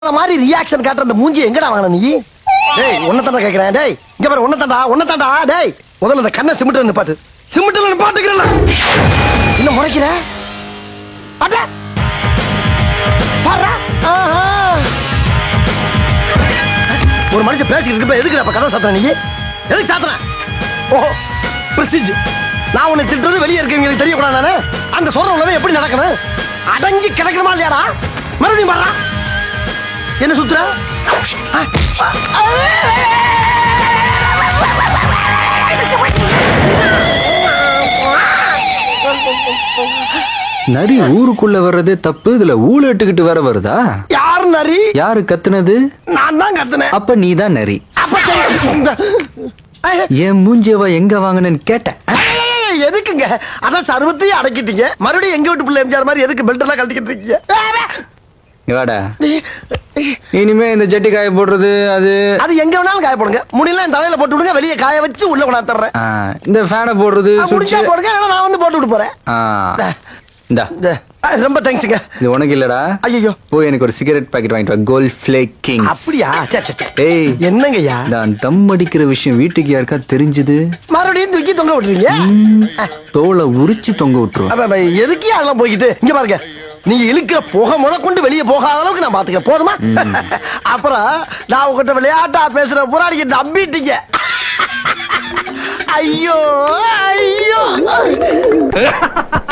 அந்த மாதிரி ரியாக்ஷன் காட்டுற அந்த மூஞ்சி எங்கடா வாங்கின நீ டேய் உன்னை தாண்டா கேக்குறேன் டேய் இங்க பாரு உன்னை தாண்டா உன்னை தாண்டா டேய் முதல்ல அந்த கண்ணை சிமிட்டு நிப்பாட்டு சிமிட்டில் நிப்பாட்டுக்கிறேன் இன்னும் முறைக்கிற அட பாருடா. ஆஹா. ஒரு மனுஷன் பேசிக்கிட்டு இருக்கப்ப எதுக்கு அப்ப கதை சாத்துற நீ எதுக்கு சாத்துற ஓஹோ பிரசிஜ் நான் உன்னை திட்டுறது வெளியே இருக்கவங்களுக்கு தெரியக்கூடாது நானு அந்த சொல்ற உள்ளவன் எப்படி நடக்கணும் அடங்கி கிடக்கணுமா இல்லையாடா மறுபடியும் பாடுறா என்ன சுத்துற நரி ஊருக்குள்ள வர்றதே தப்பு இதுல ஊழ இட்டுக்கிட்டு வேற வருதா யாரு நரி யாரு கத்துனது நான் தான் கத்துனேன் அப்ப நீதான் நரி அப்ப சரி. ஐய, என் மூஞ்சேவா எங்க வாங்கினேன்னு கேட்டேன் ஐய, எதுக்குங்க அதான் சர்வத்தையும் அடக்கிட்டீங்க மறுபடியும் எங்க வீட்டு பிள்ளை எம்ஜிஆர் மாதிரி எதுக்கு பெல்ட் எல்லாம் கழட்டிக்கிட்டு இருக்கீங்க இங்க வாடா இனிமே இந்த ஜட்டி காய போடுறது அது அது எங்க வேணாலும் காய போடுங்க முடியல என் தலையில போட்டு விடுங்க வெளியே காய வச்சு உள்ள கொண்டாந்துறேன் ஆ, இந்த ஃபேனை போடுறது முடிஞ்சா சுவிட்ச் போடுங்க இல்லைன்னா நான் வந்து போட்டு விட்டு போறேன் இந்தா இந்த, ஆ, ரொம்ப தேங்க்ஸுங்க இது உனக்கு இல்லடா ஐயோ போய் எனக்கு ஒரு சிகரெட் பாக்கெட் வாங்கிட்டு வா கோல்ட் ஃபிளேக் கிங் அப்படியா சரி, சரி, சரி. ஏய் என்னங்கய்யா நான் தம் அடிக்கிற விஷயம் வீட்டுக்கு யாருக்கா தெரிஞ்சது மறுபடியும் தூக்கி தொங்க விட்டுறீங்க தோலை உரிச்சு தொங்க விட்டுருவேன் அப்ப, அப்ப, எதுக்கு அதெல்லாம் போய்கிட்டு இங்க பாருங்க நீங்க இழுக்கிற புகை முத கொண்டு வெளியே போகாத அளவுக்கு நான் பாத்துக்க போதுமா அப்புறம் நான் உங்ககிட்ட விளையாட்டா பேசுற பூரா நீங்க நம்பிட்டீங்க ஐயோ ஐயோ